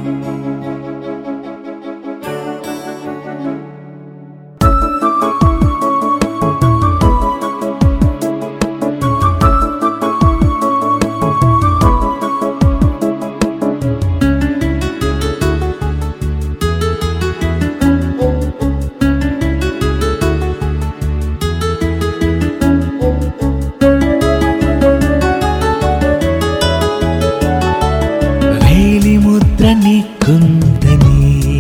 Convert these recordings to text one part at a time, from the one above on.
వేలి ముద్ర నీకుందని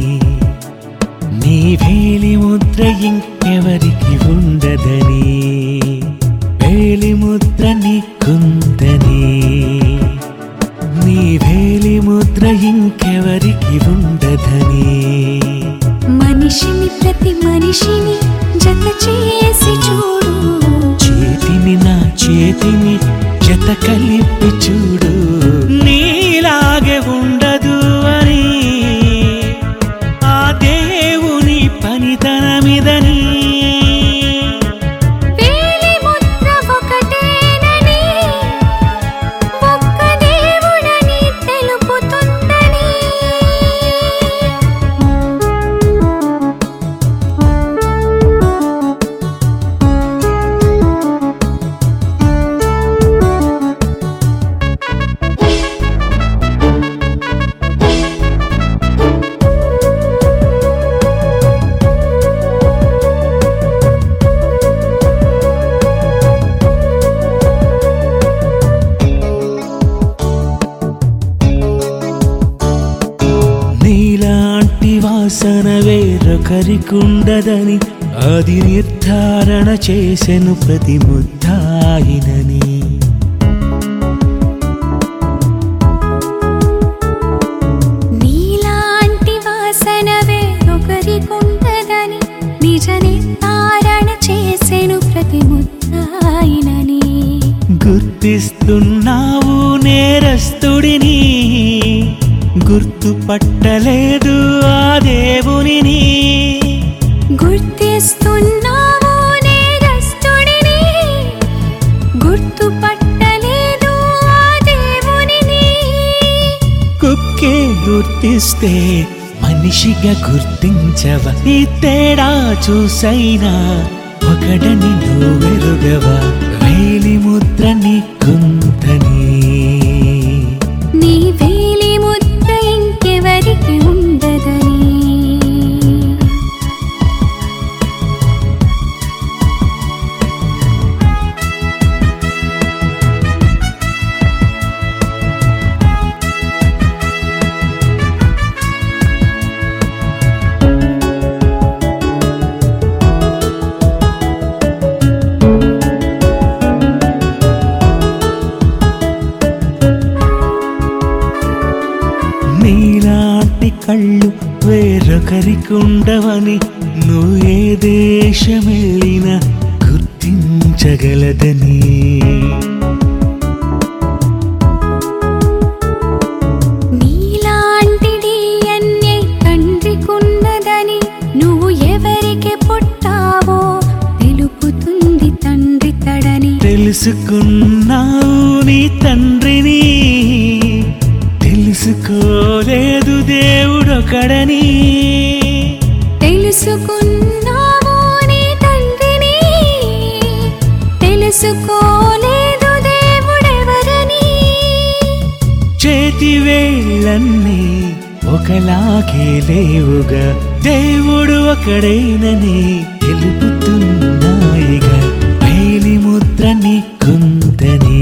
నీ వేలి ముద్ర ఇంకెవరికి ఉండదని వేలి ముద్ర నీకుందని నీ వేలి ముద్ర ఇంకెవరికి ఉండదని మనిషిని ప్రతి మనిషిని జత చేసి చూడు చేతిని నా చేతిని జత కలిపి చూడు నీలాగే ఉండదు అని ఆ దేవుని పనితనమిదని వేలి ముద్ర ఒకటేనని ఒక్క దేవుడని తెలుపుతుందని నీలాంటి వాసన వేరొకరికుండదని అది నిర్ధారణ చేసెను ప్రతి ముద్దాయినని నీలాంటి వాసన వేరొకరికుండదని నిజ నిర్ధారణ చేసెను ప్రతి ముద్దాయినని గుర్తిస్తున్నావు నేరస్తుడిని గుర్తుపట్టలేదు ఆ దేవునిని గుర్తిస్తున్నావు నేరస్తుడిని గుర్తుపట్టలేదు ఆ దేవునిని కుక్కే గుర్తిస్తే మనిషిగా గుర్తించవ ఈ తేడా చూసైనా ఒకడని నువ్వెరుగవా వేలి ముద్ర నీకుందని నీ వేలి ముద్ద ఇంకెవరికి ఉండదని నీలాంటి కళ్ళు వేరొకరికుండవని నువ్వు ఏ దేశమెళ్ళినా గుర్తించగలదని నీలాంటి DNA తండ్రికున్నదని నువ్వు ఎవరికి పుట్టావో తెలుపుతుంది తండ్రి తడని తెలుసుకున్నావు నీ తండ్రిని తెలుసుకోలేదు దేవుడొకడని తెలుసుకున్నావు నీ తండ్రిని తెలుసుకోలేదు దేవుడెవరని చేతి వేళ్ళన్నీ ఒకలాగే లేవుగా దేవుడు ఒకడేనని తెలుపుతున్నాయిగా వేలి ముద్ర నీకుందని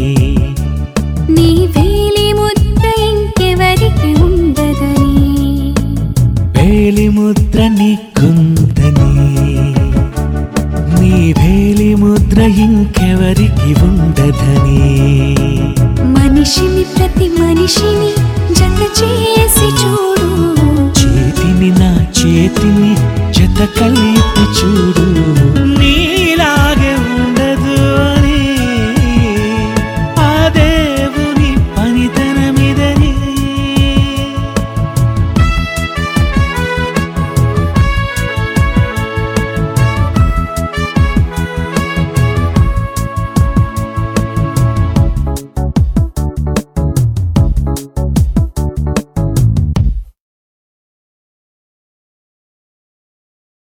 నీ వేలి ముద్ద ఇంకెవరికి ఉండదని వేలి ముద్ర నీకుందని నీ వేలి ముద్ర ఇంకెవరికి ఉండదని మనిషిని ప్రతి మనిషిని జత చేసి చూడు చేతిని నా చేతిని జత కలిపి చూడు